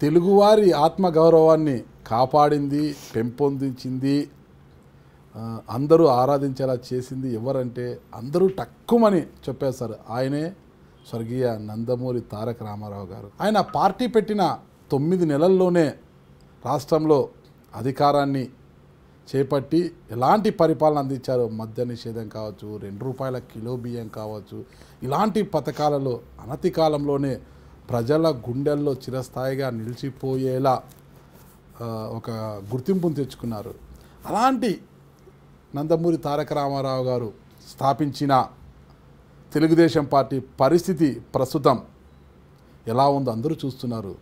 తెలుగువారి ఆత్మగౌరవాన్ని కాపాడింది పెంపొందించింది ఆ, అందరూ ఆరాధించేలా చేసింది ఎవరంటే అందరూ టక్కుమని చెప్పేశారు ఆయనే స్వర్గీయ నందమూరి తారక రామారావు గారు ఆయన పార్టీ పెట్టిన తొమ్మిది నెలల్లోనే రాష్ట్రంలో అధికారాన్ని చేపట్టి ఎలాంటి పరిపాలన అందించారు మద్య నిషేధం కావచ్చు రెండు రూపాయల కిలో బియ్యం కావచ్చు ఇలాంటి పథకాలలో అనతి కాలంలోనే ప్రజల గుండెల్లో చిరస్థాయిగా నిలిచిపోయేలా ఆ, ఒక గుర్తింపును తెచ్చుకున్నారు అలాంటి నందమూరి తారక రామారావు గారు స్థాపించిన తెలుగుదేశం పార్టీ పరిస్థితి ప్రస్తుతం ఎలా ఉందో అందరూ చూస్తున్నారు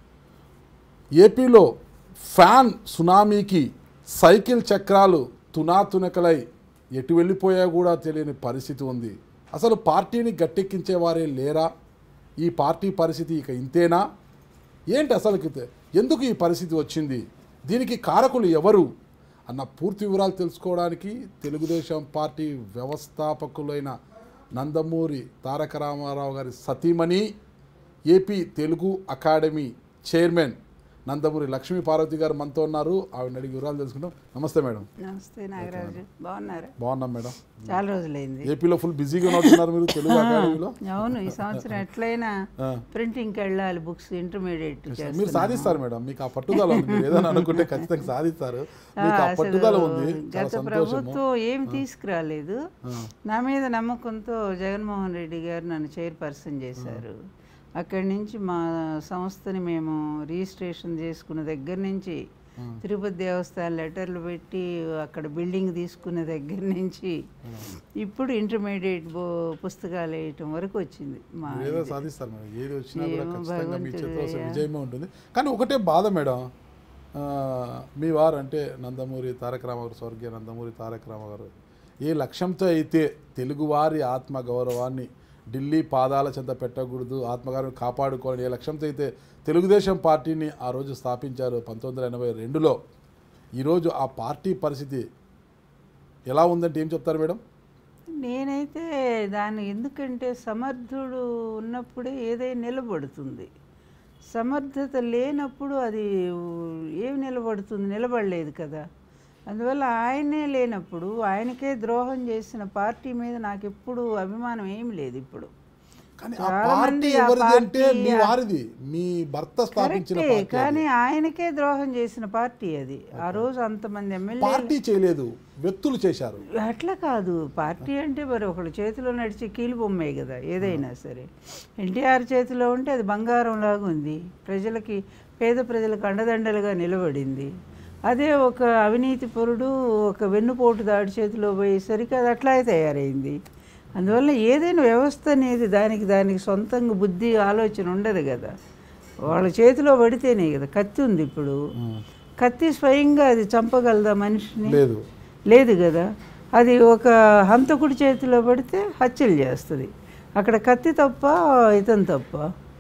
ఏపీలో ఫ్యాన్ సునామీకి సైకిల్ చక్రాలు తునాతునకలై ఎటు వెళ్ళిపోయా కూడా తెలియని పరిస్థితి ఉంది అసలు పార్టీని గట్టెక్కించేవారే లేరా ఈ పార్టీ పరిస్థితి ఇక ఇంతేనా ఏంటి అసలు ఎందుకు ఈ పరిస్థితి వచ్చింది దీనికి కారకులు ఎవరు అన్న పూర్తి వివరాలు తెలుసుకోవడానికి తెలుగుదేశం పార్టీ వ్యవస్థాపకులైన నందమూరి తారక రామారావు గారి సతీమణి AP Telugu academy chairman Nandamuri Lakshmi Parvathi గారు మనతో ఉన్నారు ఆవిడ అడిగి వివరాలు తెలుసుకుంటాం నమస్తే మేడం నమస్తే నాగరాజు బాగున్నారా బాగున్నాం మేడం చాలా రోజులైంది ఏపీలో ఫుల్ బిజీగా ఉన్నట్టున్నారు మీరు తెలుగు అకాడమీలో అవును ఈ సంవత్సరం ఎట్లయినా ప్రింటింగ్కి వెళ్ళాలి బుక్స్ ఇంటర్మీడియట్ మీరు సాధిస్తారు మేడం మీకు ఆ పట్టుదల ఉంది మీరు ఏదైనా అనుకుంటే ఖచ్చితంగా సాధిస్తారు మీకు ఆ పట్టుదల ఉంది చాలా గత సంతోషము ప్రభుత్వం ఏం తీసుకురాలేదు నా మీద నమ్మకంతో జగన్మోహన్ రెడ్డి గారు నన్ను చైర్పర్సన్ చేశారు అక్కడి నుంచి మా సంస్థని మేము రిజిస్ట్రేషన్ చేసుకున్న దగ్గర నుంచి తిరుపతి దేవస్థానం లెటర్లు పెట్టి అక్కడ బిల్డింగ్ తీసుకున్న దగ్గర నుంచి ఇప్పుడు ఇంటర్మీడియట్ బో పుస్తకాలు వేయటం వరకు వచ్చింది మా మీరు ఏదో సాధిస్తారు మేడం ఏది వచ్చినా కూడా ఏమో ఖచ్చితంగా మీ భగవంతుడు చేతిలో వస్తే విజయమే ఉంటుంది కానీ ఒకటే బాధ మేడం ఆ, మీ వారు అంటే నందమూరి తారక రామారావు స్వర్గీయ నందమూరి తారక రామారావు ఏ లక్ష్యంతో అయితే తెలుగువారి ఆత్మ గౌరవాన్ని ఢిల్లీ పాదాల చెంత పెట్టకూడదు ఆత్మగౌరవం కాపాడుకోవాలని ఏ లక్ష్యంతో అయితే తెలుగుదేశం పార్టీని ఆ రోజు స్థాపించారు పంతొమ్మిది వందల ఎనభై రెండులో ఈరోజు ఆ పార్టీ పరిస్థితి ఎలా ఉందంటే ఏం చెప్తారు మేడం నేనైతే దాన్ని ఎందుకంటే సమర్థుడు ఉన్నప్పుడే ఏదైనా నిలబడుతుంది సమర్థత లేనప్పుడు అది ఏమి నిలబడుతుంది నిలబడలేదు కదా అందువల్ల ఆయనే లేనప్పుడు ఆయనకే ద్రోహం చేసిన పార్టీ మీద నాకు ఎప్పుడు అభిమానం ఏం లేదు ఇప్పుడు కానీ ఆ చాలా పార్టీ మంది ఆ ఎవరిది అంటే పార్టీ మీ వారిది మీ భర్త స్థాపించిన కరెక్టే పార్టీ కానీ ఆయనకే ద్రోహం చేసిన పార్టీ అది ఆ రోజు అంతమంది ఎమ్మెల్యే పార్టీ చేయలేదు వ్యక్తులు చేశారు అట్లా కాదు పార్టీ అంటే మరి ఒకళ్ళ చేతిలో నడిచే కీలు బొమ్మే కదా ఏదైనా సరే ఎన్టీఆర్ చేతిలో ఉంటే అది బంగారం లాగా ఉంది ప్రజలకి పేద ప్రజలకు అండదండలుగా నిలబడింది అదే ఒక అవినీతి పరుడు ఒక వెన్నుపోటు దాడి చేతిలో పోయేసరికి అది అట్లాగే తయారైంది అందువల్ల ఏదైనా వ్యవస్థ అనేది దానికి దానికి సొంతంగా బుద్ధి ఆలోచన ఉండదు కదా వాళ్ళ చేతిలో పడితేనే కదా కత్తి ఉంది ఇప్పుడు కత్తి స్వయంగా అది చంపగలదా మనిషిని లేదు లేదు కదా అది ఒక హంతకుడి చేతిలో పడితే హత్యలు చేస్తుంది అక్కడ కత్తి తప్ప ఇతను తప్ప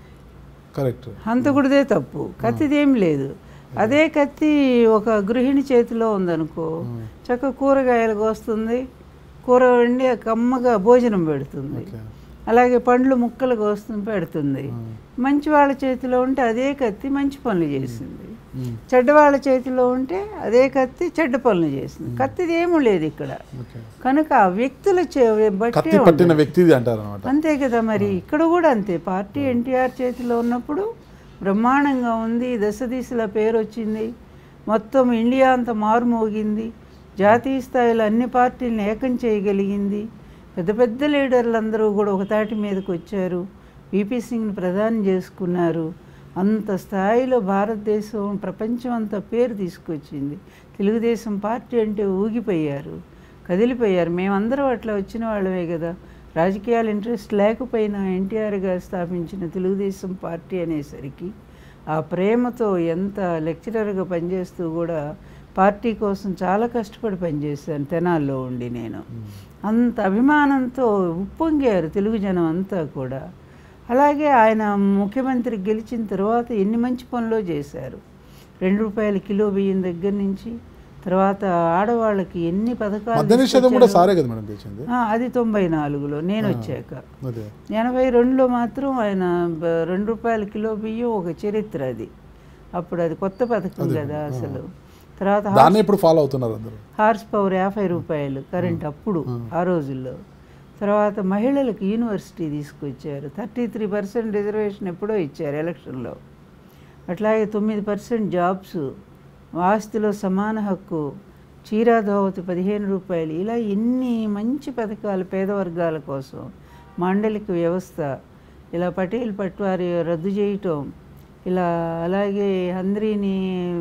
కరెక్ట్ హంతకుడిదే తప్పు కత్తిదేం లేదు అదే కత్తి ఒక గృహిణి చేతిలో ఉందనుకో చక్క కూరగాయలకు వస్తుంది కూర వండి కమ్మగా భోజనం పెడుతుంది ఓకే అలాగే పండ్లు ముక్కలకు వస్తుంది పెడుతుంది మంచి వాళ్ళ చేతిలో ఉంటే అదే కత్తి మంచి పనులు చేసింది చెడ్డవాళ్ళ చేతిలో ఉంటే అదే కత్తి చెడ్డ పనులు చేసింది కత్తిది ఏమీ లేదు ఇక్కడ ఓకే కనుక ఆ వ్యక్తుల చే- బట్టే కత్తి పట్టిన వ్యక్తిది అంటారు అనమాట అంతే కదా మరి ఇక్కడ కూడా అంతే పార్టీ ఎన్టీఆర్ చేతిలో ఉన్నప్పుడు బ్రహ్మాండంగా ఉంది దశ దిశల పేరు వచ్చింది మొత్తం ఇండియా అంతా మారుమోగింది జాతీయ స్థాయిలో అన్ని పార్టీలను ఏకం చేయగలిగింది పెద్ద పెద్ద లీడర్లందరూ కూడా ఒక తాటి మీదకి వచ్చారు విపి సింగ్ని ప్రధానం చేసుకున్నారు అంత స్థాయిలో భారతదేశం ప్రపంచం అంతా పేరు తీసుకొచ్చింది తెలుగుదేశం పార్టీ అంటే ఊగిపోయారు కదిలిపోయారు మేమందరం అట్లా వచ్చిన వాళ్ళమే కదా రాజకీయాలు ఇంట్రెస్ట్ లేకపోయినా ఎన్టీఆర్ గారు స్థాపించిన తెలుగుదేశం పార్టీ అనేసరికి ఆ ప్రేమతో ఎంత లెక్చరర్గా పనిచేస్తూ కూడా పార్టీ కోసం చాలా కష్టపడి పనిచేశాను తెనాల్లో ఉండి నేను అంత అభిమానంతో ఉప్పొంగారు తెలుగు జనం అంతా కూడా అలాగే ఆయన ముఖ్యమంత్రి గెలిచిన తర్వాత ఎన్ని మంచి పనులు చేశారు రెండు రూపాయల కిలో బియ్యం దగ్గర నుంచి తర్వాత ఆడవాళ్ళకి ఎన్ని పథకాలు మద్య నిషేధం కూడా సారే కదా మేడం తెచ్చింది ఆ, అది తొంభై నాలుగులో నేను వచ్చాక అదే ఎనభై రెండులో మాత్రం ఆయన బ- రెండు రూపాయల కిలో బియ్యం ఒక చరిత్ర అది అప్పుడు అది కొత్త పథకం కదా అసలు తర్వాత దాన్ని ఇప్పుడు ఫాలో అవుతున్నారు అందరూ హార్స్ పవర్ యాభై రూపాయలు కరెంట్ అప్పుడు ఆ రోజుల్లో తర్వాత మహిళలకు యూనివర్సిటీ తీసుకొచ్చారు థర్టీ త్రీ పర్సెంట్ రిజర్వేషన్ ఎప్పుడో ఇచ్చారు ఎలక్షన్లో అట్లాగే తొమ్మిది పర్సెంట్ జాబ్స్ ఆస్తిలో సమాన హక్కు చీరా ధోవతి పదిహేను రూపాయలు ఇలా ఎన్ని మంచి పథకాలు పేద వర్గాల కోసం మాండలిక వ్యవస్థ ఇలా పటేల్ పట్వారి రద్దు చేయటం ఇలా అలాగే హంద్రీని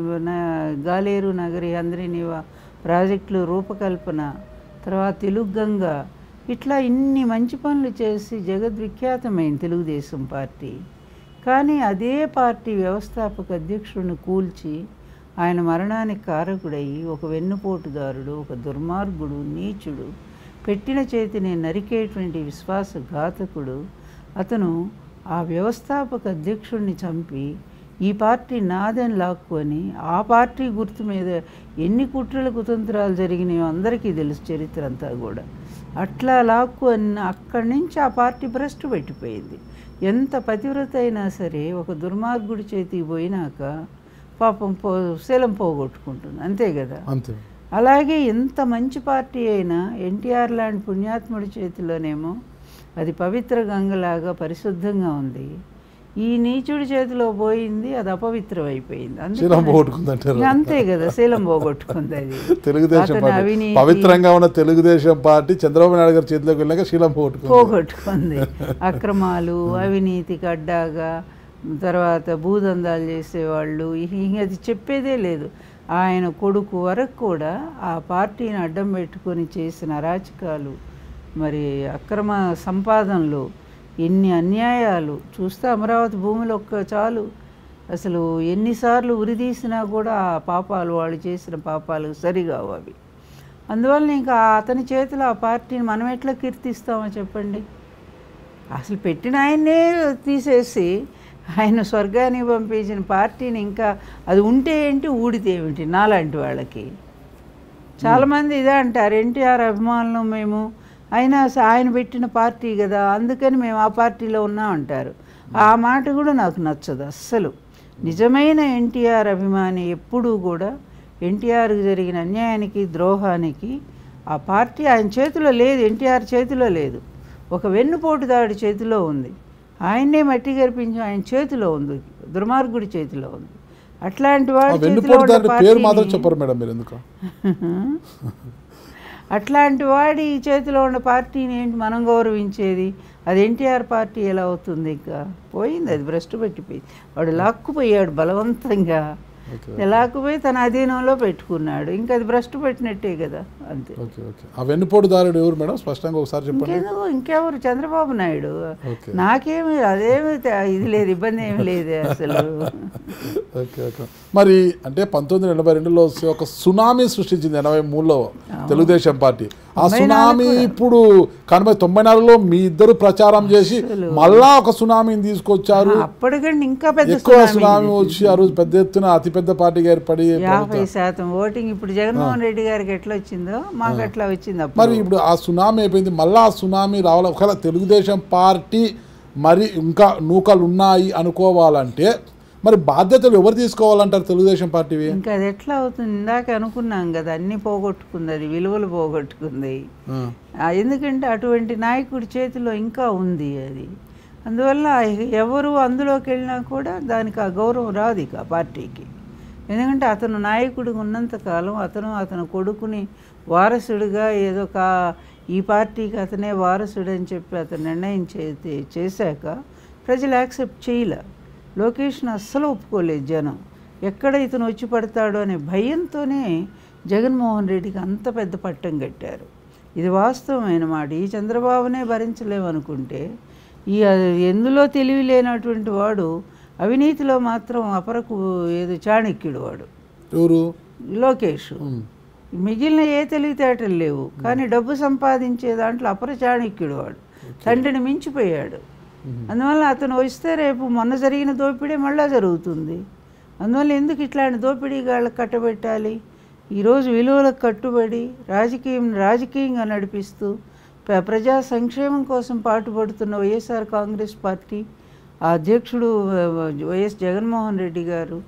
న- గాలేరు నగరి హంద్రీని వా- ప్రాజెక్టులు రూపకల్పన తర్వాత తెలుగు గంగ ఇట్లా ఇన్ని మంచి పనులు చేసి జగద్విఖ్యాతమైంది తెలుగుదేశం పార్టీ కానీ అదే పార్టీ వ్యవస్థాపక అధ్యక్షుడిని కూల్చి ఆయన మరణానికి కారకుడయి ఒక వెన్నుపోటుదారుడు ఒక దుర్మార్గుడు నీచుడు పెట్టిన చేతిని నరికేటువంటి విశ్వాసఘాతకుడు అతను ఆ వ్యవస్థాపక అధ్యక్షుడిని చంపి ఈ పార్టీ నాదని లాక్కొని ఆ పార్టీ గుర్తు మీద ఎన్ని కుట్రల కుతంత్రాలు జరిగినాయో అందరికీ తెలుసు చరిత్ర అంతా కూడా అట్లా లాక్కొని అక్కడి నుంచి ఆ పార్టీ భ్రష్టు పెట్టిపోయింది ఎంత పతివ్రత అయినా సరే ఒక దుర్మార్గుడి చేతికి పోయినాక పాపం పో శీలం పోగొట్టుకుంటుంది అంతే కదా అంతే అలాగే ఎంత మంచి పార్టీ అయినా ఎన్టీఆర్ లాంటి పుణ్యాత్ముడి చేతిలోనేమో అది పవిత్ర గంగలాగా పరిశుద్ధంగా ఉంది ఈ నీచుడి చేతిలో పోయింది అది అపవిత్రం అయిపోయింది అందుకని- శీలం పోగొట్టుకుందంటారు ఇక అంతే కదా శీలం పోగొట్టుకుంది అది తెలుగుదేశం అతను పార్టీ అవినీతి- పవిత్రంగా ఉన్న తెలుగుదేశం పార్టీ చంద్రబాబు నాయుడు గారి చేతిలోకి వెళ్ళాక శీలం పోగొట్టుకుంది పోగొట్టుకుంది అక్రమాలు అవినీతికి అడ్డాగా తర్వాత భూదందాలు చేసేవాళ్ళు ఇ- ఇంక అది చెప్పేదే లేదు ఆయన కొడుకు వరకు కూడా ఆ పార్టీని అడ్డం పెట్టుకొని చేసిన అరాచకాలు మరి అక్రమ సంపాదనలు ఎన్ని అన్యాయాలు చూస్తే అమరావతి భూములు ఒక్క చాలు అసలు ఎన్నిసార్లు ఉరిదీసినా కూడా ఆ పాపాలు వాళ్ళు చేసిన పాపాలు సరిగావు అవి అందువల్ల ఇంకా అతని చేతిలో ఆ పార్టీని మనం ఎట్లా కీర్తిస్తామో చెప్పండి అసలు పెట్టిన ఆయన్నే తీసేసి ఆయన స్వర్గానికి పంపించిన పార్టీని ఇంకా అది ఉంటే ఏంటి ఊడితే ఏమిటి నాలాంటి వాళ్ళకి చాలామంది ఇదే అంటారు ఎన్టీఆర్ అభిమానులు మేము అయినా స- ఆయన పెట్టిన పార్టీ కదా అందుకని మేము ఆ పార్టీలో ఉన్నాం అంటారు ఆ మాట కూడా నాకు నచ్చదు అస్సలు నిజమైన ఎన్టీఆర్ అభిమాని ఎప్పుడూ కూడా ఎన్టీఆర్కి జరిగిన అన్యాయానికి ద్రోహానికి ఆ పార్టీ ఆయన చేతిలో లేదు ఎన్టీఆర్ చేతిలో లేదు ఒక వెన్నుపోటుదాడి చేతిలో ఉంది ఆయన్నే మట్టి గర్పించి ఆయన చేతిలో ఉంది దుర్మార్గుడి చేతిలో ఉంది అట్లాంటి ఆ వాడి చేతిలో వెన్నుపోటు ఉన్న దాని పేరు మాత్రం పార్టీని- చెప్పరు మేడం మీరు ఎందుకు అట్లాంటి వాడి చేతిలో ఉన్న పార్టీని ఏంటి మనం గౌరవించేది అది ఎన్టీఆర్ పార్టీ ఎలా అవుతుంది ఇంకా పోయింది అది భ్రష్టు పెట్టిపోయింది వాడు లాక్కుపోయాడు బలవంతంగా ఓకే లాక్కుపోయి తన అధీనంలో పెట్టుకున్నాడు ఇంకా అది భ్రష్టు పెట్టినట్టే కదా అంతే ఓకే ఓకే ఆ వెన్నుపోటుదారుడు ఎవరు మేడం స్పష్టంగా ఒకసారి చెప్పండి ఇంకెందుకు ఇంకెవరు చంద్రబాబు నాయుడు ఓకే నాకేమి అదేమి తే- ఇది లేదు ఇబ్బంది ఏమి లేదు అసలు ఓకే ఓకే మరి అంటే పంతొమ్మిది వందల ఎనభై రెండులో ఒక సునామీ సృష్టించింది ఎనభై మూడులో తెలుగుదేశం పార్టీ ఆ సునామీ ఇప్పుడు కనబై తొంభై నాలుగులో మీ ఇద్దరు ప్రచారం చేసి మళ్ళా ఒక సునామీని తీసుకొచ్చారు అప్పటికంటే ఇంకా పెద్ద ఎక్కువ సునామీ సునామీ వచ్చి ఆ రోజు పెద్ద ఎత్తున అతిపెద్ద పార్టీగా ఏర్పడి యాభై శాతం ఓటింగ్ ఇప్పుడు జగన్మోహన్ రెడ్డి గారికి ఎట్లా వచ్చిందో మాకు అట్లా వచ్చింది అప్పుడు మరి ఇప్పుడు ఆ సునామీ అయిపోయింది మళ్ళా ఆ సునామీ రావాలి ఒకవేళ తెలుగుదేశం పార్టీ మరి ఇంకా నూకలు ఉన్నాయి అనుకోవాలంటే మరి బాధ్యతలు ఎవరు తీసుకోవాలంటారు తెలుగుదేశం పార్టీవి ఇంకా అది ఎట్లా అవుతుంది ఇందాక అనుకున్నాం కదా అన్ని పోగొట్టుకుంది అది విలువలు పోగొట్టుకుంది ఆ, ఆ, ఎందుకంటే అటువంటి నాయకుడి చేతిలో ఇంకా ఉంది అది అందువల్ల ఎవరు అందులోకి వెళ్ళినా కూడా దానికి ఆ గౌరవం రాదు ఇక ఆ పార్టీకి ఎందుకంటే అతను నాయకుడిగా ఉన్నంతకాలం అతను అతను కొడుకుని వారసుడిగా ఏదో కా ఈ పార్టీకి అతనే వారసుడు అని చెప్పి అతను నిర్ణయం చే చేశాక ప్రజలు యాక్సెప్ట్ చేయలే లోకేష్ను అస్సలు ఒప్పుకోలేదు జనం ఎక్కడ ఇతను వచ్చి పడతాడో అనే భయంతోనే జగన్మోహన్ రెడ్డికి అంత పెద్ద పట్టం కట్టారు ఇది వాస్తవమైన మాట ఈ చంద్రబాబునే భరించలేమనుకుంటే ఈ ఎందులో తెలివి లేనటువంటి వాడు అవినీతిలో మాత్రం అపరకు ఏదో చాణక్యుడు వాడు ఎవరు లోకేష్ ఉమ్, మిగిలిన ఏ తెలివితేటలు లేవు కానీ డబ్బు సంపాదించే దాంట్లో అపర చాణక్యుడు వాడు తండ్రిని మించిపోయాడు అందువల్ల అతను వస్తే రేపు మొన్న జరిగిన దోపిడీ మళ్ళా జరుగుతుంది అందువల్ల ఎందుకు ఇట్లాంటి దోపిడీ గాళ్ళకి కట్టబెట్టాలి ఈరోజు విలువలకు కట్టుబడి రాజకీయం రాజకీయంగా నడిపిస్తూ ప్ర- ప్రజా సంక్షేమం కోసం పాటుపడుతున్న వైఎస్ఆర్ కాంగ్రెస్ పార్టీ ఆ అధ్యక్షుడు వ- వైఎస్ జగన్మోహన్ రెడ్డి గారు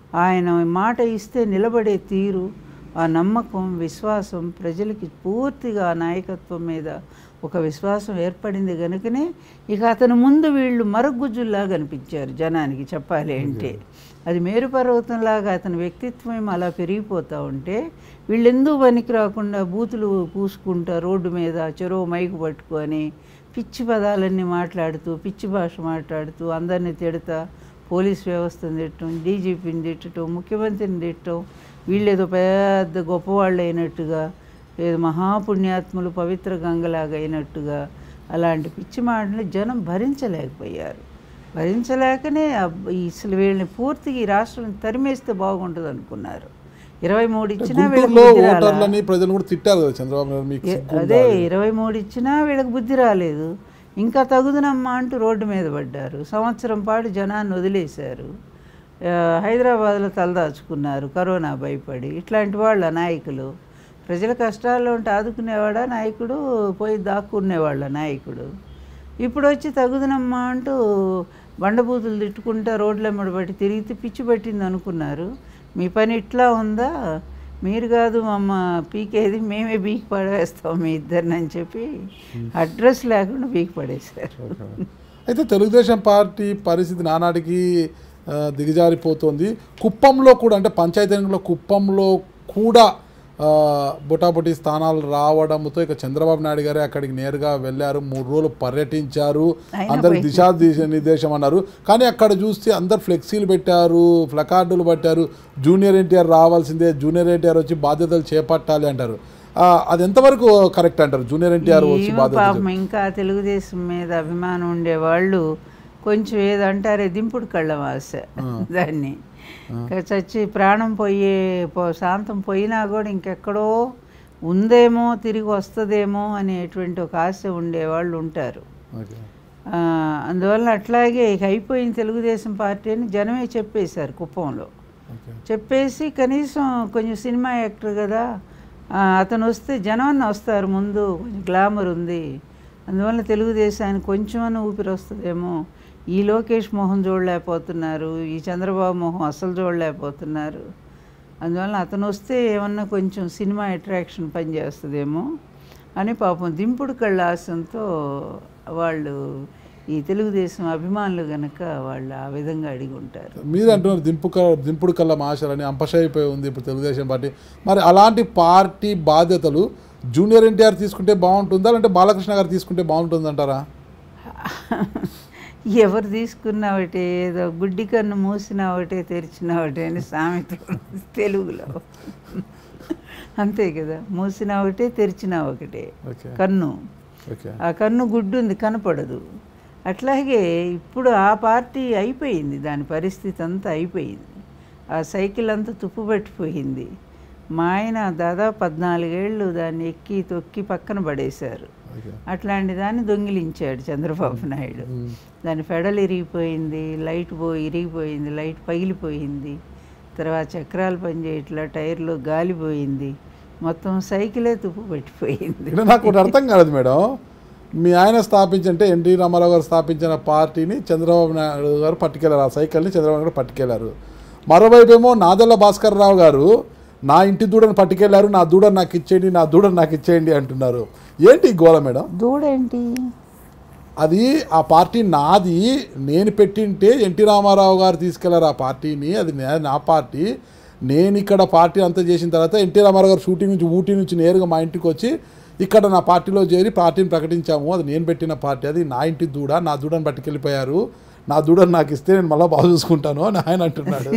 ఆయన మాట ఇస్తే నిలబడే తీరు ఆ నమ్మకం విశ్వాసం ప్రజలకి పూర్తిగా ఆ నాయకత్వం మీద ఒక విశ్వాసం ఏర్పడింది కనుకనే ఇక అతను ముందు వీళ్ళు మరుగుజ్జుల్లా కనిపించారు జనానికి చెప్పాలి అంటే అది మేరు పర్వతంలాగా అతని వ్యక్తిత్వం ఏమో అలా పెరిగిపోతూ ఉంటే వీళ్ళెందుకు పనికి రాకుండా బూతులు పూసుకుంటా రోడ్డు మీద చెరువు మైకు పట్టుకొని పిచ్చి పదాలన్నీ మాట్లాడుతూ పిచ్చి భాష మాట్లాడుతూ అందరినీ తిడతా పోలీస్ వ్యవస్థను తిట్టడం డీజీపీని తిట్టడం ముఖ్యమంత్రిని తిట్టడం వీళ్ళేదో పెద్ద గొప్పవాళ్ళు అయినట్టుగా ఏదో మహాపుణ్యాత్ములు పవిత్ర గంగలాగా అయినట్టుగా అలాంటి పిచ్చి మాటలు జనం భరించలేకపోయారు భరించలేకనే అబ్బ- ఈ అసలు వీళ్ళని పూర్తిగా ఈ రాష్ట్రం తరిమేస్తే బాగుంటుంది అనుకున్నారు ఇరవై మూడు ఇచ్చినా వీళ్ళకి గుంటూరులో బుద్ధి రాలా? ఓటర్లని ప్రజలు కూడా తిట్టారు కదా చంద్రబాబు నాయుడు మీకు ఏ- సిగ్గు అదే ఇరవై మూడు ఇచ్చినా వీళ్ళకి బుద్ధి రాలేదు ఇంకా తగుదనమ్మా అంటూ రోడ్డు మీద పడ్డారు సంవత్సరం పాటు జనాన్ని వదిలేశారు ఆ, హైదరాబాద్లో తలదాచుకున్నారు కరోనా భయపడి ఇట్లాంటి వాళ్ళ నాయకులు ప్రజల కష్టాల్లో ఉంటే ఆదుకునేవాడా నాయకుడు పోయి దాక్కునేవాళ్ళ నాయకుడు ఇప్పుడు వచ్చి తగుదనమ్మా అంటూ బండబూతులు తిట్టుకుంటా రోడ్లెమ్మడి బట్టి తిరిగితే పిచ్చి పట్టింది అనుకున్నారు మీ పని ఇట్లా ఉందా మీరు కాదు మమ్మ పీకేది మేమే బీకి పడవేస్తాం మీ ఇద్దరిని అని చెప్పి అడ్రస్ లేకుండా బీకి పడేశారు అయితే తెలుగుదేశం పార్టీ పరిస్థితి నానాటికి ఆ, దిగజారిపోతుంది కుప్పంలో కూడా అంటే పంచాయతీ ఎన్నికల్లో కుప్పంలో కూడా ఆ, బుటాబుటి స్థానాలు రావడంతో ఇక చంద్రబాబు నాయుడు గారే అక్కడికి నేరుగా వెళ్ళారు మూడు రోజులు పర్యటించారు అయినా అందరికి దిశా దిశ నిర్దేశం అన్నారు కానీ అక్కడ చూస్తే అందరు ఫ్లెక్సీలు పెట్టారు ప్లకార్డులు పెట్టారు జూనియర్ ఎన్టీఆర్ రావాల్సిందే జూనియర్ ఎన్టీఆర్ వచ్చి బాధ్యతలు చేపట్టాలి అంటారు ఆ, అది ఎంతవరకు కరెక్ట్ అంటారు జూనియర్ ఎన్టీఆర్ వచ్చి ఏమో బాధ్యతలు పాపం ఇంకా తెలుగుదేశం మీద అభిమానం ఉండేవాళ్ళు కొంచెం ఏదంటారే దింపుడు కళ్ళం ఆశ దాన్ని ఇంకా చచ్చి ప్రాణం పోయే పో- శాంతం పోయినా కూడా ఇంకెక్కడో ఉందేమో తిరిగి వస్తుందేమో అనేటువంటి ఒక ఆశ ఉండేవాళ్ళు ఉంటారు ఓకే ఆ, అందువల్ల అట్లాగే ఇక అయిపోయిన తెలుగుదేశం పార్టీ అని జనమే చెప్పేశారు కుప్పంలో ఓకే చెప్పేసి కనీసం కొంచెం సినిమా యాక్టర్ కదా ఆ, అతను వస్తే జనాన్ని వస్తారు ముందు కొంచెం గ్లామర్ ఉంది అందువల్ల తెలుగుదేశానికి కొంచెమన్నా ఊపిరి వస్తుందేమో ఈ లోకేష్ మోహన్ చూడలేకపోతున్నారు ఈ చంద్రబాబు మోహన్ అసలు చూడలేకపోతున్నారు అందువల్ల అతను వస్తే ఏమన్నా కొంచెం సినిమా అట్రాక్షన్ పనిచేస్తుందేమో అని పాపం దింపుడు కళ్ళ ఆశంతో వాళ్ళు ఈ తెలుగుదేశం అభిమానులు గనక వాళ్ళు ఆ విధంగా అడిగి ఉంటారు మీరు అంటున్నారు దింపు క- దింపుడు కళ్ళ మాషలని అంపశైపోయి ఉంది ఇప్పుడు తెలుగుదేశం పార్టీ మరి అలాంటి పార్టీ బాధ్యతలు జూనియర్ ఎన్టీఆర్ తీసుకుంటే బాగుంటుందా లేదంటే బాలకృష్ణ గారు తీసుకుంటే బాగుంటుంది అంటారా ఎవరు తీసుకున్నా ఒకటే ఏదో గుడ్డి కన్ను మూసినా ఒకటే తెరిచినా ఒకటే అని సామెత ఉంది తెలుగులో అంతే కదా మూసినా ఒకటే తెరిచినా ఒకటే ఓకే కన్ను ఓకే ఆ కన్ను గుడ్డు ఉంది కనపడదు అట్లాగే ఇప్పుడు ఆ పార్టీ అయిపోయింది దాని పరిస్థితి అంతా అయిపోయింది ఆ సైకిల్ అంతా తుప్పు పట్టిపోయింది మా ఆయన దాదాపు పద్నాలుగేళ్ళు దాన్ని ఎక్కి తొక్కి పక్కన పడేశారు ఓకే అట్లాంటి దాన్ని దొంగిలించాడు చంద్రబాబు నాయుడు దాని ఫెడల్ ఇరిగిపోయింది లైట్ పోయి ఇరిగిపోయింది లైట్ పగిలిపోయింది తర్వాత చక్రాలు పనిచేయట్లా టైర్లో గాలిపోయింది మొత్తం సైకిలే తుప్పు పట్టిపోయింది ఇక్కడ నాకు ఒకటి అర్థం కాలేదు మేడం మీ ఆయన స్థాపించంటే ఎన్టీ రామారావు గారు స్థాపించిన పార్టీని చంద్రబాబు నాయుడు గారు పట్టుకెళ్లారు ఆ సైకిల్ని చంద్రబాబు నాయుడు గారు పట్టుకెళ్లారు మరోవైపు ఏమో నాదెల్ల భాస్కర్ రావు గారు నా ఇంటి దూడను పట్టుకెళ్లారు నా దూడను నాకు ఇచ్చేయండి నా దూడను నాకు ఇచ్చేయండి అంటున్నారు ఏంటి ఈ గోల మేడం దూడేంటి అది ఆ పార్టీ నాది నేను పెట్టింటే ఎన్టీ రామారావు గారు తీసుకెళ్లారు ఆ పార్టీని అది నే- నా పార్టీ నేను ఇక్కడ పార్టీ అంతా చేసిన తర్వాత ఎన్టీ రామారావు గారు షూటింగ్ నుంచి ఊటీ నుంచి నేరుగా మా ఇంటికి వచ్చి ఇక్కడ నా పార్టీలో చేరి పార్టీని ప్రకటించాము అది నేను పెట్టిన పార్టీ అది నా ఇంటి దూడ నా దూడని పట్టుకెళ్ళిపోయారు నా దూడని నాకు ఇస్తే నేను మళ్ళీ బాగా చూసుకుంటాను అని ఆయన అంటున్నాడు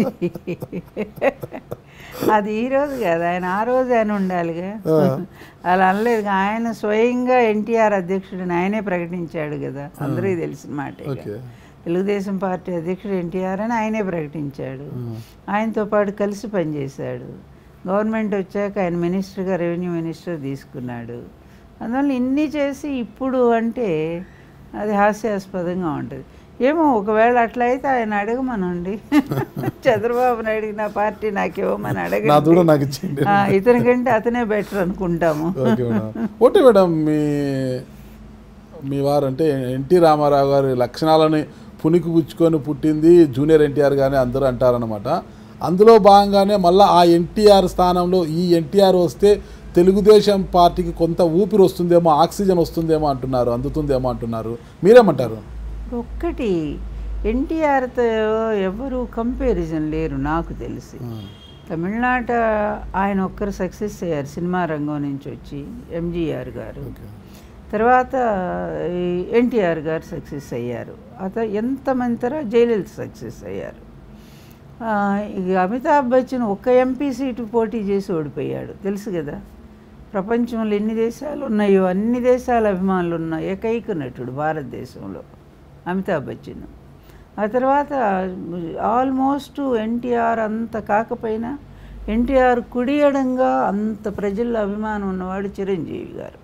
అది ఈ రోజు కదా ఆయన ఆ రోజు ఆయన ఉండాలిగా అలా అనలేదు ఆయన స్వయంగా ఎన్టీఆర్ అధ్యక్షుడిని ఆయనే ప్రకటించాడు కదా అందరికీ తెలిసిన మాట ఇక. ఓకే తెలుగుదేశం పార్టీ అధ్యక్షుడు ఎన్టీఆర్ అని ఆయనే ప్రకటించాడు ఆయనతో పాటు కలిసి పనిచేశాడు గవర్నమెంట్ వచ్చాక ఆయన మినిస్టర్గా రెవెన్యూ మినిస్టర్ తీసుకున్నాడు అందువల్ల ఇన్ని చేసి ఇప్పుడు అంటే అది హాస్యాస్పదంగా ఉంటుంది ఏమో ఒకవేళ అట్లా అయితే ఆయన అడగమనండి చంద్రబాబు నాయుడికి నా పార్టీ నాకు ఇవ్వమని నా అడగ దూడ నాకు ఇచ్చేయండి ఇతనికంటే అతనే బెటర్ అనుకుంటాము ఓకే మేడం ఓకే మేడం మీ మీ వారు అంటే ఎన్టీ రామారావు గారి లక్షణాలని పునికి పుచ్చుకొని పుట్టింది జూనియర్ ఎన్టీఆర్ గానే అందరూ అంటారనమాట అందులో భాగంగానే మళ్ళీ ఆ ఎన్టీఆర్ స్థానంలో ఈ ఎన్టీఆర్ వస్తే తెలుగుదేశం పార్టీకి కొంత ఊపిరి వస్తుందేమో ఆక్సిజన్ వస్తుందేమో అంటున్నారు అందుతుందేమో అంటున్నారు మీరేమంటారు ఒక్కటి ఎన్టీఆర్తో ఎవరు కంపారిజన్ లేరు నాకు తెలిసి తమిళనాట ఆయన ఒక్కరు సక్సెస్ అయ్యారు సినిమా రంగం నుంచి వచ్చి ఎంజీఆర్ గారు ఓకే తర్వాత ఈ ఎన్టీఆర్ గారు సక్సెస్ అయ్యారు అత ఎంతమంది తర్వాత జయలలిత సక్సెస్ అయ్యారు ఆ, ఇక అమితాబ్ బచ్చన్ ఒక్క ఎంపీ సీటు పోటీ చేసి ఓడిపోయాడు తెలుసు కదా ప్రపంచంలో ఎన్ని దేశాలు ఉన్నాయో అన్ని దేశాల అభిమానులు ఉన్న ఏకైక నటుడు భారతదేశంలో అమితాబ్ బచ్చన్ ఆ తర్వాత ఆల్మోస్ట్ ఎన్టీఆర్ అంత కాకపోయినా ఎన్టీఆర్ కుడియడంగా అంత ప్రజల్లో అభిమానం ఉన్నవాడు చిరంజీవి గారు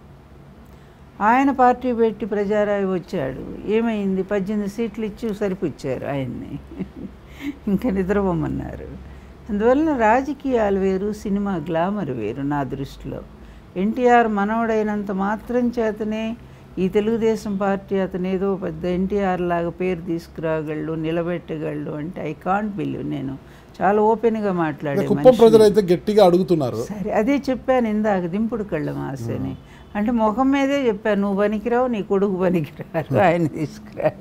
ఆయన పార్టీ పెట్టి ప్రజారాయి వచ్చాడు ఏమైంది పద్దెనిమిది సీట్లు ఇచ్చి సరిపుచ్చారు ఆయన్ని ఇంకా నిద్రపోమన్నారు అందువలన రాజకీయాలు వేరు సినిమా గ్లామర్ వేరు నా దృష్టిలో ఎన్టీఆర్ మనవడైనంత మాత్రం చేతనే ఈ తెలుగుదేశం పార్టీ అతను ఏదో పెద్ద ఎన్టీఆర్ లాగా పేరు తీసుకురాగలడు నిలబెట్టగలడు అంటే ఐ కాంట్ బిలీవ్ నేను చాలా ఓపెన్గా మాట్లాడే కుప్పం మనిషిని. ప్రజలు అయితే గట్టిగా అడుగుతున్నారు సరే అదే చెప్పాను ఇందాక దింపుడు కళ్ళ మాసని అంటే ముఖం మీదే చెప్పాను నువ్వు పనికిరావు నీ కొడుకు పనికిరారు ఆయన తీసుకురా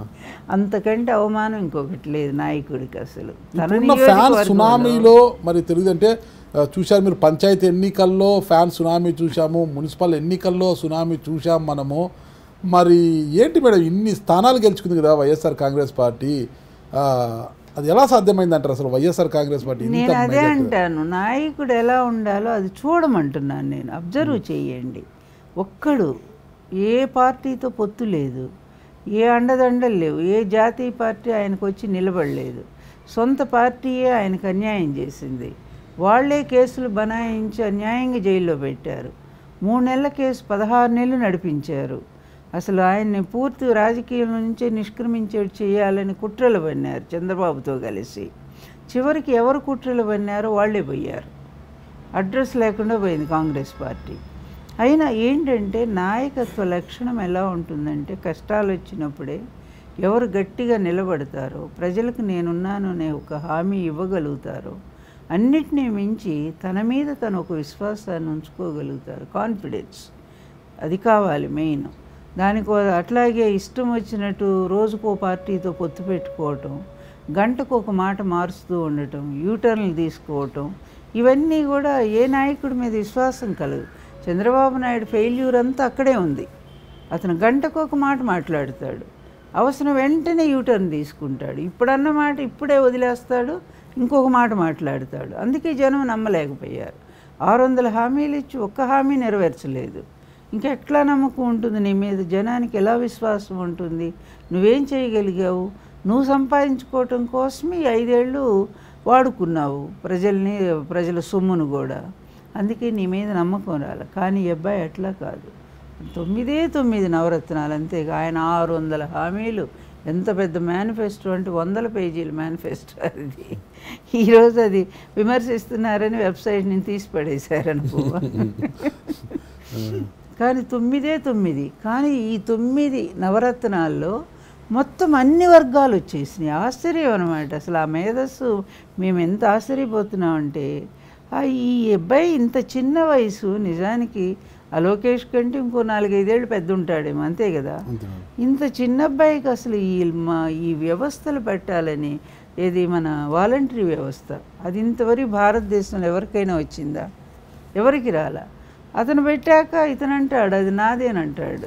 అంతకంటే అవమానం ఇంకొకటి లేదు నాయకుడికి అసలు తన ఇప్పుడున్న ఫ్యాన్ నియోజకవర్గంలో- సునామీలో మరి తెలుగు అంటే ఆ, చూశారు మీరు పంచాయతీ ఎన్నికల్లో ఫ్యాన్ సునామీ చూశాము మున్సిపల్ ఎన్నికల్లో సునామీ చూశాం మనము మరి ఏంటి మేడం ఇన్ని స్థానాలు గెలుచుకుంది కదా వైఎస్ఆర్ కాంగ్రెస్ పార్టీ ఆ, అది ఎలా సాధ్యమైంది అంటారు అసలు వైఎస్ఆర్ కాంగ్రెస్ పార్టీ ఇంత నేను అదే majority? అంటాను నాయకుడు ఎలా ఉండాలో అది చూడమంటున్నాను నేను అబ్జర్వ్ చేయండి ఒక్కడు ఏ పార్టీతో పొత్తు లేదు ఏ అండదండలు లేవు ఏ జాతీయ పార్టీ ఆయనకు వచ్చి నిలబడలేదు సొంత పార్టీయే ఆయనకు అన్యాయం చేసింది వాళ్ళే కేసులు బనాయించి అన్యాయంగా జైల్లో పెట్టారు మూడు నెలల కేసు పదహారు నెలలు నడిపించారు అసలు ఆయన్ని పూర్తి రాజకీయం నుంచే నిష్క్రమించేట్టు చేయాలని కుట్రలు పన్నారు చంద్రబాబుతో కలిసి చివరికి ఎవరు కుట్రలు పన్నారో వాళ్ళే పోయారు అడ్రస్ లేకుండా పోయింది కాంగ్రెస్ పార్టీ అయినా ఏంటంటే నాయకత్వ లక్షణం ఎలా ఉంటుందంటే కష్టాలు వచ్చినప్పుడే ఎవరు గట్టిగా నిలబడతారో ప్రజలకు నేనున్నాను అనే ఒక హామీ ఇవ్వగలుగుతారో అన్నిటినీ మించి తన మీద తను ఒక విశ్వాసాన్ని ఉంచుకోగలుగుతారు కాన్ఫిడెన్స్ అది కావాలి మెయిన్ దానికి అట్లాగే ఇష్టం వచ్చినట్టు రోజుకో పార్టీతో పొత్తు పెట్టుకోవటం గంటకు ఒక మాట మారుస్తూ ఉండటం యూటర్న్లు తీసుకోవటం ఇవన్నీ కూడా ఏ నాయకుడి మీద విశ్వాసం కలదు చంద్రబాబు నాయుడు ఫెయిల్యూర్ అంతా అక్కడే ఉంది అతను గంటకు ఒక మాట మాట్లాడతాడు అవసరం వెంటనే యూటర్న్ తీసుకుంటాడు ఇప్పుడన్న మాట ఇప్పుడే వదిలేస్తాడు ఇంకొక మాట మాట్లాడతాడు అందుకే జనం నమ్మలేకపోయారు ఆరు వందల హామీలు ఇచ్చి ఒక్క హామీ నెరవేర్చలేదు ఇంకా ఎట్లా నమ్మకం ఉంటుంది నీ మీద జనానికి ఎలా విశ్వాసం ఉంటుంది నువ్వేం చేయగలిగావు నువ్వు సంపాదించుకోవటం కోసమే ఈ ఐదేళ్ళు వాడుకున్నావు ప్రజల్ని ప్రజల సొమ్మును కూడా అందుకే నీ మీద నమ్మకం రాలి కానీ ఈ అబ్బాయి అట్లా కాదు తొమ్మిదే తొమ్మిది నవరత్నాలు అంతేగా ఆయన ఆరు వందల హామీలు ఎంత పెద్ద మేనిఫెస్టో అంటే వందల పేజీల మేనిఫెస్టో అది ఈరోజు అది విమర్శిస్తున్నారని వెబ్సైట్ నుంచి తీసి పడేశారనుకో కానీ తొమ్మిదే తొమ్మిది కానీ ఈ తొమ్మిది నవరత్నాల్లో మొత్తం అన్ని వర్గాలు వచ్చేసినాయి ఆశ్చర్యం అనమాట అసలు ఆ మేధస్సు మేము ఎంత ఆశ్చర్యపోతున్నామంటే ఆ ఈ అబ్బాయి ఇంత చిన్న వయసు నిజానికి ఆ లోకేష్ కంటే ఇంకో నాలుగైదేళ్ళు పెద్ద ఉంటాడేమో అంతే కదా అంతే మేడం. ఇంత చిన్న అబ్బాయికి అసలు ఈ మా ఈ వ్యవస్థలు పెట్టాలని ఏది మన వాలంటరీ వ్యవస్థ అది ఇంతవరకు భారతదేశంలో ఎవరికైనా వచ్చిందా ఎవరికి రాలా అతను పెట్టాక ఇతను అంటాడు అది నాదేనంటాడు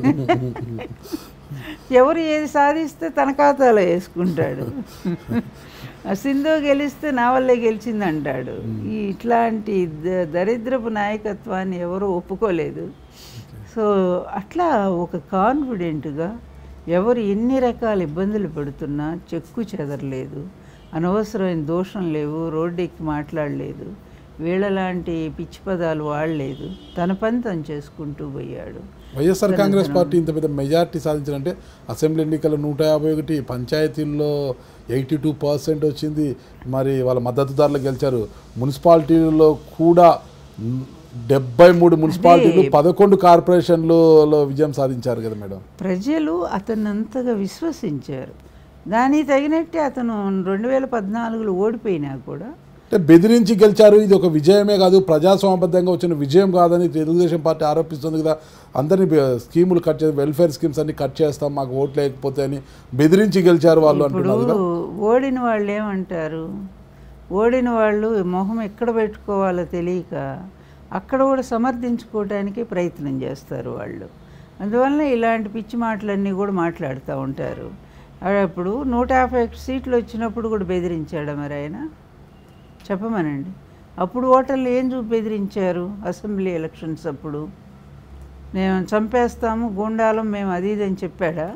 ఎవరు ఏది సాధిస్తే తన ఖాతాలో వేసుకుంటాడు ఆ సింధు గెలిస్తే నా వల్లే గెలిచింది అంటాడు ఈ ఇట్లాంటి ద- దరిద్రపు నాయకత్వాన్ని ఎవరు ఒప్పుకోలేదు సో అట్లా ఒక కాన్ఫిడెంట్గా ఎవరు ఎన్ని రకాల ఇబ్బందులు పెడుతున్నా చెక్కు చెదరలేదు అనవసరమైన దోషం లేవు రోడ్డెక్కి మాట్లాడలేదు వీళ్ళలాంటి పిచ్చి పదాలు వాడలేదు తన పని తను చేసుకుంటూ పోయాడు వైఎస్ఆర్ కాంగ్రెస్ పార్టీ ఇంత పెద్ద మెజార్టీ సాధించాలంటే అసెంబ్లీ ఎన్నికల్లో నూట యాభై ఒకటి పంచాయతీల్లో ఎయిటీ టూ పర్సెంట్ వచ్చింది మరి వాళ్ళ మద్దతుదారులు గెలిచారు మున్సిపాలిటీల్లో కూడా డెబ్బై మూడు మున్సిపాలిటీలు పదకొండు కార్పొరేషన్లలో విజయం సాధించారు కదా మేడం ప్రజలు అతన్ని అంతగా విశ్వసించారు దానికి తగినట్టే అతను రెండు వేల పద్నాలుగులో ఓడిపోయినా కూడా అంటే బెదిరించి గెలిచారు ఇది ఒక విజయమే కాదు ప్రజాస్వామ్యబద్ధంగా వచ్చిన విజయం కాదని తెలుగుదేశం పార్టీ ఆరోపిస్తుంది కదా అందరినీ బె- స్కీములు కట్ చేసి వెల్ఫేర్ స్కీమ్స్ అన్ని కట్ చేస్తాం మాకు ఓట్లు లేకపోతే అని బెదిరించి గెలిచారు వాళ్ళు ఇప్పుడు అంటున్నారు కదా ఓడిన వాళ్ళు ఏమంటారు ఓడిన వాళ్ళు మొహం ఎక్కడ పెట్టుకోవాలో తెలియక అక్కడ కూడా సమర్థించుకోవడానికి ప్రయత్నం చేస్తారు వాళ్ళు అందువల్ల ఇలాంటి పిచ్చి మాటలన్నీ కూడా మాట్లాడుతూ ఉంటారు అప్పుడు నూట యాభై ఒక్క సీట్లు వచ్చినప్పుడు కూడా బెదిరించాడు మరి ఆయన చెప్పమనండి అప్పుడు ఓటర్లు ఏం చూపి బెదిరించారు అసెంబ్లీ ఎలక్షన్స్ అప్పుడు మేము చంపేస్తాము గుండాలం మేము అది ఇది అని చెప్పాడా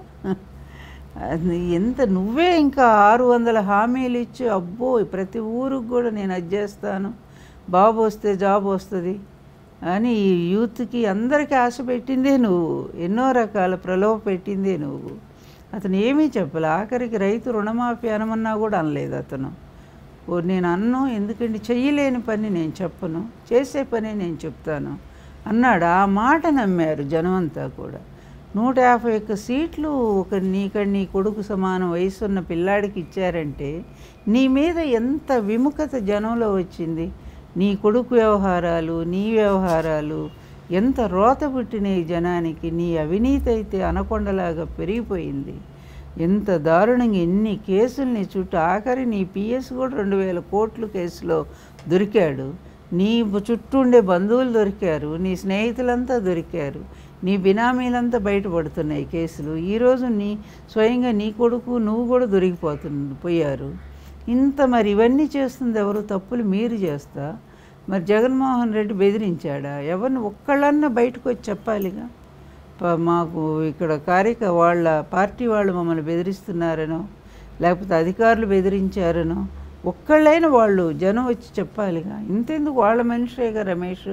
అది ఎంత నువ్వే ఇంకా ఆరు వందల హామీలు ఇచ్చి అబ్బో ప్రతి ఊరికి కూడా నేను అది చేస్తాను బాబు వస్తే జాబ్ వస్తుంది అని ఈ యూత్కి అందరికీ ఆశ పెట్టిందే నువ్వు ఎన్నో రకాల ప్రలోభ పెట్టిందే నువ్వు అతను ఏమీ చెప్పలే ఆఖరికి రైతు రుణమాఫీ అనమన్నా కూడా అనలేదు అతను ఓ నేను అన్ను ఎందుకంటే చెయ్యలేని పని నేను చెప్పను చేసే పని నేను చెప్తాను అన్నాడు ఆ మాట నమ్మారు జనమంతా కూడా నూట యాభై ఒక్క సీట్లు ఒక నీక నీ కొడుకు సమానం వయసున్న పిల్లాడికి ఇచ్చారంటే నీ మీద ఎంత విముఖత జనంలో వచ్చింది నీ కొడుకు వ్యవహారాలు నీ వ్యవహారాలు ఎంత రోత పుట్టినాయి జనానికి నీ అవినీతి అయితే అనకొండలాగా పెరిగిపోయింది ఎంత దారుణంగా ఎన్ని కేసుల్ని చుట్టూ ఆఖరి నీ పిఎస్ కూడా రెండు వేల కోట్ల కేసులో దొరికాడు నీ బు- చుట్టూ ఉండే బంధువులు దొరికారు నీ స్నేహితులంతా దొరికారు నీ బినామీలంతా బయటపడుతున్నాయి కేసులు ఈరోజు నీ స్వయంగా నీ కొడుకు నువ్వు కూడా దొరికిపోతున్న పోయారు ఇంత మరి ఇవన్నీ చేస్తుంది ఎవరు తప్పులు మీరు చేస్తా మరి జగన్మోహన్ రెడ్డి బెదిరించాడా ఎవరిని ఒక్కళ్ళన్నా బయటకు వచ్చి చెప్పాలిగా ప- మాకు ఇక్కడ కార్యక వాళ్ళ పార్టీ వాళ్ళు మమ్మల్ని బెదిరిస్తున్నారనో లేకపోతే అధికారులు బెదిరించారనో ఒక్కళ్ళైనా వాళ్ళు జనం వచ్చి చెప్పాలిగా ఇంతెందుకు వాళ్ళ మనిషేగా రమేష్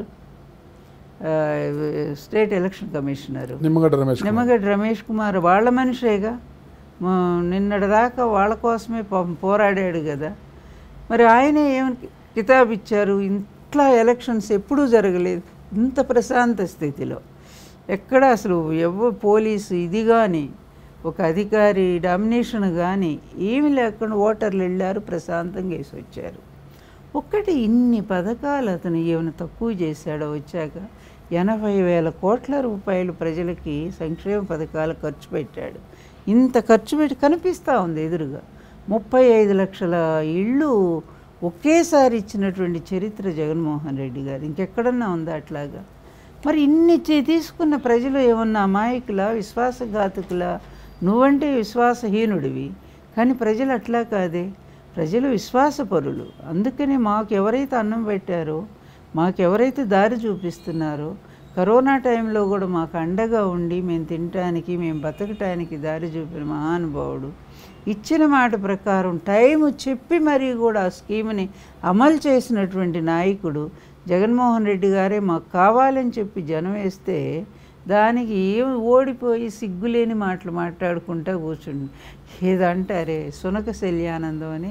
ఆ, state election commissioner Nimmagadda Ramesh Kumar. Nimmagadda Ramesh Kumar వాళ్ళ మనిషేగా మా- నిన్నటిదాకా వాళ్ళ కోసమే పాపం పోరాడాడు కదా మరి ఆయనే ఏమని కితాబ్ ఇచ్చారు ఇంట్లో ఎలక్షన్స్ ఎప్పుడూ జరగలేదు ఇంత ప్రశాంత స్థితిలో ఎక్కడ అసలు ఎవ పోలీసు ఇది కానీ ఒక అధికారి డామినేషన్ కానీ ఏమీ లేకుండా ఓటర్లు వెళ్ళారు ప్రశాంతంగా వేసి వచ్చారు ఒక్కటి ఇన్ని పథకాలు అతను ఏమైనా తక్కువ చేశాడో వచ్చాక ఎనభై వేల కోట్ల రూపాయలు ప్రజలకి సంక్షేమ పథకాలు ఖర్చు పెట్టాడు ఇంత ఖర్చు పెట్టి కనిపిస్తూ ఉంది ఎదురుగా ముప్పై ఐదు లక్షల ఇళ్ళు ఒకేసారి ఇచ్చినటువంటి చరిత్ర జగన్మోహన్ రెడ్డి గారు ఇంకెక్కడన్నా ఉందా అట్లాగా మరి ఇన్ని చే- తీసుకున్న ప్రజలు ఏమన్నా అమాయకులా విశ్వాసఘాతకులా నువ్వంటే విశ్వాసహీనుడివి కానీ ప్రజలు అట్లా కాదే ప్రజలు విశ్వాసపరులు అందుకని మాకు ఎవరైతే అన్నం పెట్టారో మాకు ఎవరైతే దారి చూపిస్తున్నారో కరోనా టైంలో కూడా మాకు అండగా ఉండి మేము తినటానికి మేము బతకటానికి దారి చూపిన మహానుభావుడు ఇచ్చిన మాట ప్రకారం టైం చెప్పి మరీ కూడా ఆ స్కీమ్ని అమలు చేసినటువంటి నాయకుడు జగన్మోహన్ రెడ్డి గారే మాకు కావాలని చెప్పి జనం వేస్తే దానికి ఏం ఓడిపోయి సిగ్గులేని మాటలు మాట్లాడుకుంటా కూర్చుండి ఏదంటారే సునక శల్యానందం అని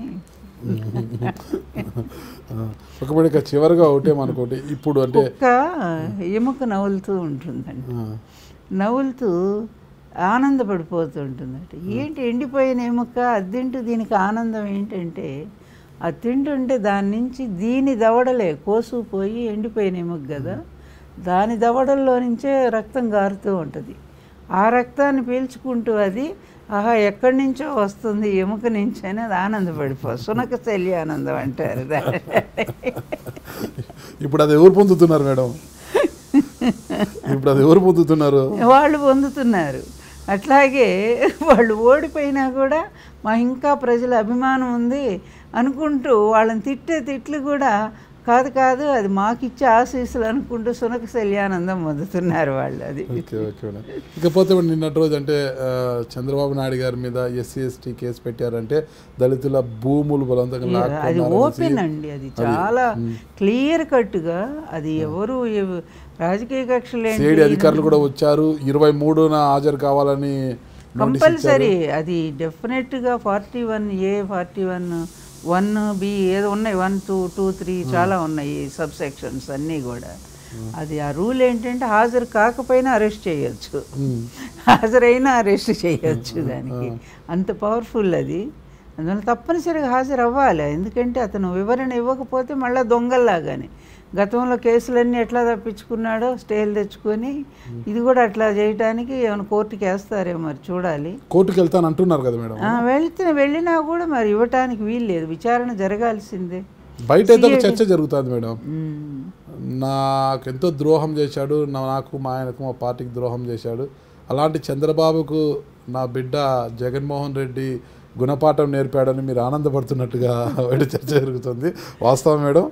ఆ, ఒకప్పుడు ఇక చివరిగా ఒకటే మనకోటి ఇప్పుడు అంటే కుక్క ఎముక నవ్వులుతూ ఉంటుందండి ఆ, నవ్వులుతూ ఆనందపడిపోతుంటుందట ఏంటి ఎండిపోయిన ఎముక అది తింటూ దీనికి ఆనందం ఏంటంటే అది తింటుంటే దాని నుంచి దీని దవడలే కోసుకుపోయి ఎండిపోయిన ఎముక కదా దాని దవడల్లో నుంచే రక్తం గారుతూ ఉంటుంది ఆ రక్తాన్ని పీల్చుకుంటూ అది ఆహా ఎక్కడి నుంచో వస్తుంది ఎముక నుంచి అని అది ఆనందపడిపో సునక శల్య ఆనందం అంటారు దాన్ని. ఇప్పుడు అది ఎవరు పొందుతున్నారు మేడం ఇప్పుడు అది ఎవరు పొందుతున్నారు వాళ్ళు పొందుతున్నారు అట్లాగే వాళ్ళు ఓడిపోయినా కూడా మా ఇంకా ప్రజల అభిమానం ఉంది అనుకుంటూ వాళ్ళని తిట్టే తిట్లు కూడా కాదు కాదు అది మాకిచ్చే ఆశీస్సులు అనుకుంటూ సునక శల్యానందం పొందుతున్నారు వాళ్ళు అది ఓకే ఓకే మేడం ఇకపోతే ఇప్పుడు నిన్నటి రోజు అంటే ఆ, చంద్రబాబు నాయుడు గారి మీద ఎస్సీ ఎస్టీ కేసు పెట్టారంటే దళితుల భూములు బలవంతంగా అది లాక్కున్నారు ఓపెన్ అండి అది చాలా క్లియర్ కట్గా అది ఎవరు ఎవ- రాజకీయ కక్షలు సిఐడి ఏంటి అధికారులు కూడా వచ్చారు ఇరవై మూడున హాజరు కావాలని నోటీస్ ఇచ్చారు కంపల్సరీ అది డెఫినెట్గా forty one A forty one one B ఏదో ఉన్నాయి వన్ టూ టూ త్రీ చాలా ఉన్నాయి సబ్ సెక్షన్స్ అన్నీ కూడా అది ఆ రూల్ ఏంటంటే హాజరు కాకపోయినా అరెస్ట్ చేయొచ్చు ఉమ్. హాజరైనా అరెస్ట్ చేయొచ్చు దానికి అంత పవర్ఫుల్ అది అందువల్ల తప్పనిసరిగా హాజరు అవ్వాలి ఎందుకంటే అతను వివరణ ఇవ్వకపోతే మళ్ళీ దొంగల్లాగానే గతంలో కేసులన్నీ ఎట్లా తప్పించుకున్నాడో స్టేలు తెచ్చుకొని ఇది కూడా అట్లా చేయటానికి ఏమైనా కోర్టుకి వేస్తారేమో మరి చూడాలి కోర్టుకి వెళ్తాను అంటున్నారు కదా మేడం ఆ, వెళ్తే వెళ్ళినా కూడా మరి ఇవ్వటానికి వీలు లేదు విచారణ జరగాల్సిందే బయట అయితే ఒక చర్చ జరుగుతుంది మేడం ఉమ్. నాకెంతో ద్రోహం చేశాడు నా- నాకు మా ఆయనకు మా పార్టీకి ద్రోహం చేశాడు అలాంటి చంద్రబాబుకు నా బిడ్డ జగన్మోహన్ రెడ్డి గుణపాఠం నేర్పాడని మీరు ఆనందపడుతున్నట్టుగా బయట చర్చ జరుగుతుంది వాస్తవం మేడం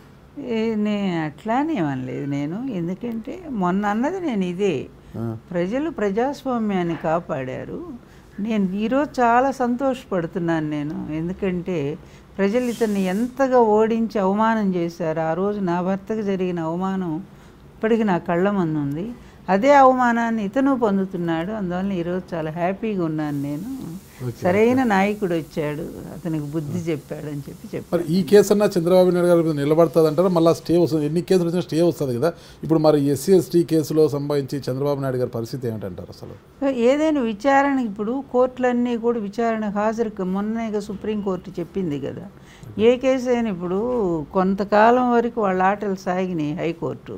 ఏ, నేను అట్లానే అనలేదు నేను ఎందుకంటే మొన్న అన్నది నేను ఇదే ఆ, ప్రజలు ప్రజాస్వామ్యాన్ని కాపాడారు నేను ఈరోజు చాలా సంతోషపడుతున్నాను నేను ఎందుకంటే ప్రజలు ఇతన్ని ఎంతగా ఓడించి అవమానం చేశారు ఆ రోజు నా భర్తకు జరిగిన అవమానం ఇప్పటికి నా కళ్ళ ముందు ఉంది అదే అవమానాన్ని ఇతను పొందుతున్నాడు అందువల్ల ఈరోజు చాలా హ్యాపీగా ఉన్నాను నేను సరైన నాయకుడు వచ్చాడు అతనికి బుద్ధి చెప్పాడు అని చెప్పి చెప్పాను మరి ఈ కేసు అన్నా చంద్రబాబు నాయుడు గారి మీద నిలబడుతుంది అంటారా మళ్ళీ స్టే వస్తుంది ఎన్ని కేసులు వచ్చినా స్టే వస్తుంది కదా ఇప్పుడు మరి ఎస్సీ ఎస్టీ కేసులో సంబంధించి చంద్రబాబు నాయుడు గారి పరిస్థితి ఏమిటంటారు అసలు ఏదైనా విచారణ ఇప్పుడు కోర్టులన్నీ కూడా విచారణ హాజరు మొన్నగా సుప్రీంకోర్టు చెప్పింది కదా ఏ కేసు అయినా ఇప్పుడు కొంతకాలం వరకు వాళ్ళ ఆటలు సాగినాయి హైకోర్టు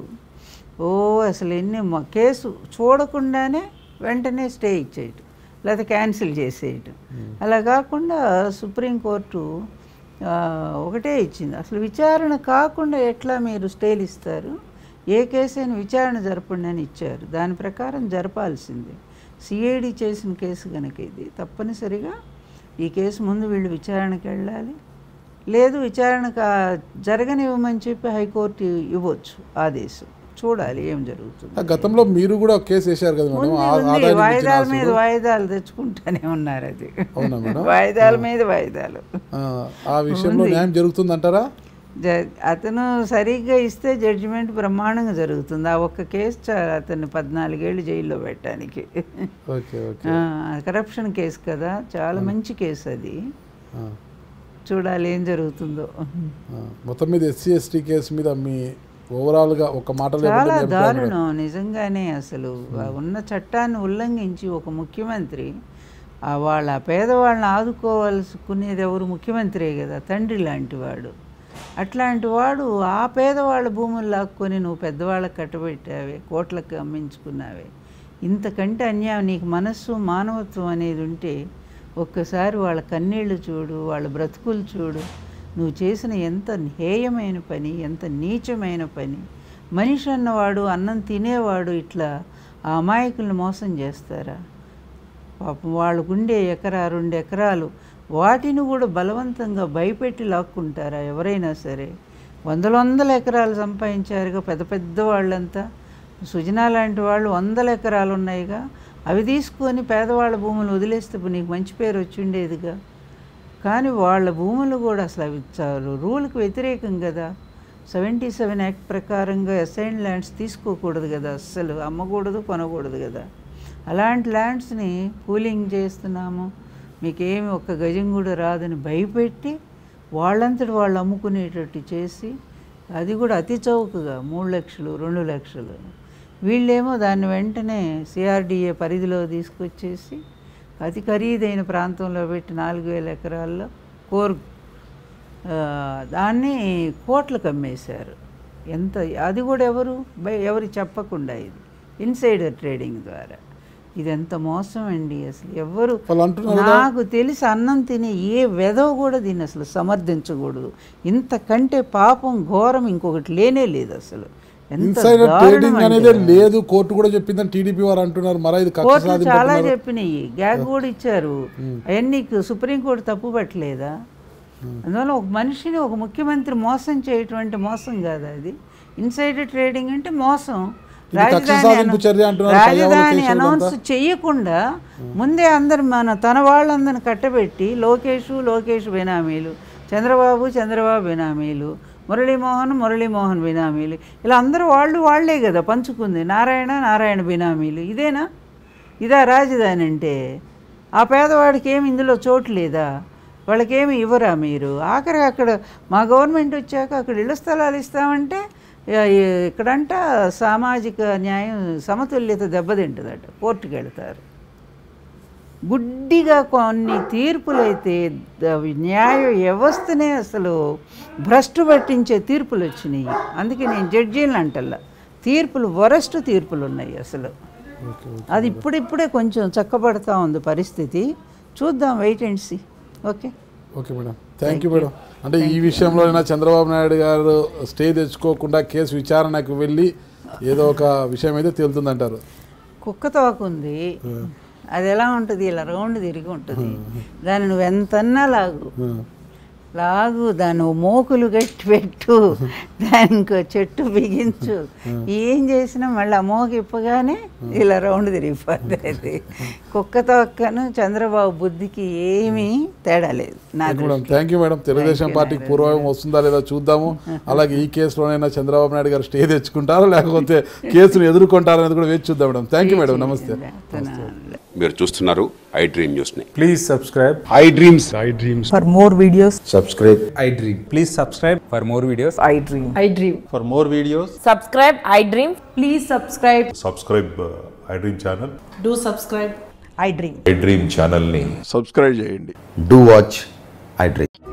ఓ అసలు ఎన్ని మ- కేసు చూడకుండానే వెంటనే స్టే ఇచ్చేయటం లేకపోతే క్యాన్సిల్ చేసేయటం అలా కాకుండా సుప్రీంకోర్టు ఆ, ఒకటే ఇచ్చింది అసలు విచారణ కాకుండా ఎట్లా మీరు స్టేలు ఇస్తారు ఏ కేసు అయినా విచారణ జరపండి అని ఇచ్చారు దాని ప్రకారం జరపాల్సిందే సిఐడి చేసిన కేసు కనుక ఇది తప్పనిసరిగా ఈ కేసు ముందు వీళ్ళు విచారణకి వెళ్ళాలి లేదు విచారణ కా- జరగనివ్వమని చెప్పి హైకోర్టు ఇవ్వచ్చు ఆదేశం చూడాలి ఏం జరుగుతుంది ఆ గతంలో మీరు కూడా ఒక కేసు వేశారు కదా మేడం ఉంది, ఆ- ఉంది. ఆదాయానికి వాయిదాల మించిన మీద ఆస్తులు. వాయిదాలు తెచ్చుకుంటానే ఉన్నారు అది అవునా మేడం వాయిదాల మీద వాయిదాలు ఆ, ఆ విషయంలో న్యాయం జరుగుతుందంటారా జ- అతను సరిగ్గా ఇస్తే జడ్జిమెంట్ బ్రహ్మాండంగా జరుగుతుంది ఆ ఒక్క కేసు చాలు అతన్ని పద్నాలుగేళ్ళు జైల్లో పెట్టడానికి ఓకే ఓకే కరప్షన్ కేసు కదా చాలా మంచి కేసు అది ఆ, చూడాలి ఏం జరుగుతుందో ఆ. మొత్తం మీద ఎస్సీ ఎస్టీ కేసు మీద మీ ఓవరాల్గా ఒక మాటలో చాలా చెప్పండి, మీ అభిప్రాయం మేడం. దారుణం నిజంగానే అసలు ఆ ఉన్న చట్టాన్ని ఉల్లంఘించి ఒక ముఖ్యమంత్రి ఆ వాళ్ళ పేదవాళ్ళని ఆదుకోవాల్సుకునేది ఎవరు ముఖ్యమంత్రే కదా తండ్రి లాంటి వాడు అట్లాంటి వాడు ఆ పేదవాళ్ళ భూములు లాక్కొని నువ్వు పెద్దవాళ్ళకి కట్టబెట్టావే కోట్లకు అమ్మించుకున్నావే ఇంతకంటే అన్యాయం నీకు మనస్సు మానవత్వం అనేది ఉంటే ఒక్కసారి వాళ్ళ కన్నీళ్లు చూడు వాళ్ళ బ్రతుకులు చూడు నువ్వు చేసిన ఎంత హేయమైన పని ఎంత నీచమైన పని మనిషి అన్నవాడు అన్నం తినేవాడు ఇట్లా ఆ అమాయకుల్ని మోసం చేస్తారా పాపం వాళ్ళకుండే ఎకరా రెండు ఎకరాలు వాటిని కూడా బలవంతంగా భయపెట్టి లాక్కుంటారా ఎవరైనా సరే వందల వందల ఎకరాలు సంపాదించారుగా పెద్ద పెద్ద వాళ్ళంతా సుజనా లాంటి వాళ్ళు వందల ఎకరాలు ఉన్నాయిగా అవి తీసుకొని పేదవాళ్ళ భూములు వదిలేస్తే ఇప్పుడు నీకు మంచి పేరు వచ్చి ఉండేదిగా కానీ వాళ్ళ భూములు కూడా అసలు అవి చాలు రూల్కి వ్యతిరేకం కదా సెవెంటీ సెవెన్ యాక్ట్ ప్రకారంగా అసైన్ ల్యాండ్స్ తీసుకోకూడదు కదా అస్సలు అమ్మకూడదు కొనకూడదు కదా అలాంటి ల్యాండ్స్ని పూలింగ్ చేస్తున్నాము మీకేమి ఒక్క గజం కూడా రాదని భయపెట్టి వాళ్ళంతటి వాళ్ళు అమ్ముకునేటట్టు చేసి అది కూడా అతి చౌకగా మూడు లక్షలు రెండు లక్షలు వీళ్ళేమో దాన్ని వెంటనే సిఆర్డిఏ పరిధిలో తీసుకొచ్చేసి అతి ఖరీదైన ప్రాంతంలో పెట్టి నాలుగు వేల ఎకరాల్లో కోర్ ఆ, దాన్ని కోట్లకు అమ్మేశారు ఎంత అది కూడా ఎవరు బై- ఎవరు చెప్పకుండా ఇది ఇన్సైడర్ ట్రేడింగ్ ద్వారా ఇది ఎంత మోసం అండి అసలు ఎవరు వాళ్ళు అంటున్నారు కదా నాకు తెలిసి అన్నం తినే ఏ వెధవ కూడా దీన్ని అసలు సమర్థించకూడదు ఇంతకంటే పాపం ఘోరం ఇంకొకటి లేనే లేదు అసలు ఎంత ఇన్సైడర్ దారుణం ట్రేడింగ్ అంటే అనేది లేదు కోర్టు కూడా చెప్పిందని టీడీపీ వారు అంటున్నారు మరి ఇది కక్ష కోర్టులు సాధింపు చాలా అంటున్నారు. చెప్పినాయి గ్యాగ్ కూడా ఇచ్చారు అవన్నీ సుప్రీంకోర్టు తప్పు పట్టలేదా అందువల్ల ఒక మనిషిని ఒక ముఖ్యమంత్రి మోసం చేయటువంటి మోసం కాదు అది ఇన్సైడర్ ట్రేడింగ్ అంటే మోసం ఇది కక్ష సాధింపు చర్య అంటున్నారు పర్యావరణ రాజధాని కేసులు అనౌన్స్ చెయ్యకుండా ముందే అందరు మన తన వాళ్ళందరిని కట్టబెట్టి లోకేష్ లోకేష్ బినామీలు చంద్రబాబు చంద్రబాబు బినామీలు మురళీమోహన్ మురళీమోహన్ బినామీలు ఇలా అందరూ వాళ్ళు వాళ్ళే కదా పంచుకుంది నారాయణ నారాయణ బినామీలు ఇదేనా ఇదా రాజధాని అంటే ఆ పేదవాడికి ఏమి ఇందులో చోటు లేదా వాళ్ళకేమి ఇవ్వరా మీరు ఆఖరి అక్కడ మా గవర్నమెంట్ వచ్చాక అక్కడ ఇళ్ల స్థలాలు ఇస్తామంటే ఇక ఈ- ఇక్కడంట సామాజిక న్యాయం సమతుల్యత దెబ్బతింటుందట కోర్టుకు వెళ్తారు గుడ్డిగా కొన్ని తీర్పులైతే ద- న్యాయ వ్యవస్థనే అసలు భ్రష్టు పట్టించే తీర్పులు వచ్చినాయి అందుకే నేను జడ్జీలు అంటల్లా తీర్పులు వరస్ట్ తీర్పులు ఉన్నాయి అసలు అది ఇప్పుడిప్పుడే కొంచెం చక్కబడతా ఉంది పరిస్థితి చూద్దాం wait and see okay okay madam thank you madam అంటే ఈ విషయంలో అయినా చంద్రబాబు నాయుడు గారు స్టే తెచ్చుకోకుండా కేసు విచారణకు వెళ్ళి ఏదో ఒక విషయం అయితే తేలుతుందంటారు కుక్క తోకుంది అది ఎలా ఉంటుంది ఇలా రౌండ్ తిరిగి ఉంటుంది దాన్ని నువ్వు ఎంతన్నా లాగు లాగు దాని ఓ మోకులు గట్టి పెట్టు దాని ఇంకో చెట్టు బిగించు ఏం చేసినా మళ్ళీ ఆ మోకు ఇప్పగానే ఇలా రౌండ్ తిరిగిపోద్ది అది కుక్క తొక్కను చంద్రబాబు బుద్ధికి ఏమీ తేడా లేదు నా madam thank you madam Telugu Desam పార్టీకి పూర్వం వస్తుందా లేదా చూద్దాము అలాగే ఈ కేసులోనైనా చంద్రబాబు నాయుడు గారు స్టే తెచ్చుకుంటారా లేకపోతే కేసును ఎదుర్కొంటారా అనేది కూడా వేచి చూద్దాం మేడం థ్యాంక్ యూ మేడం నమస్తే దృష్టి మీరు చూస్తున్నారు ఐ డ్రీమ్ న్యూస్ని Please subscribe. I dreams I dreams. For more videos, subscribe I dream. Please subscribe for more videos. I dream. I dream. for more videos Subscribe, I dream. Please subscribe. Subscribe I dream channel Do subscribe. I dream. I dream ఛానల్ని do watch i dream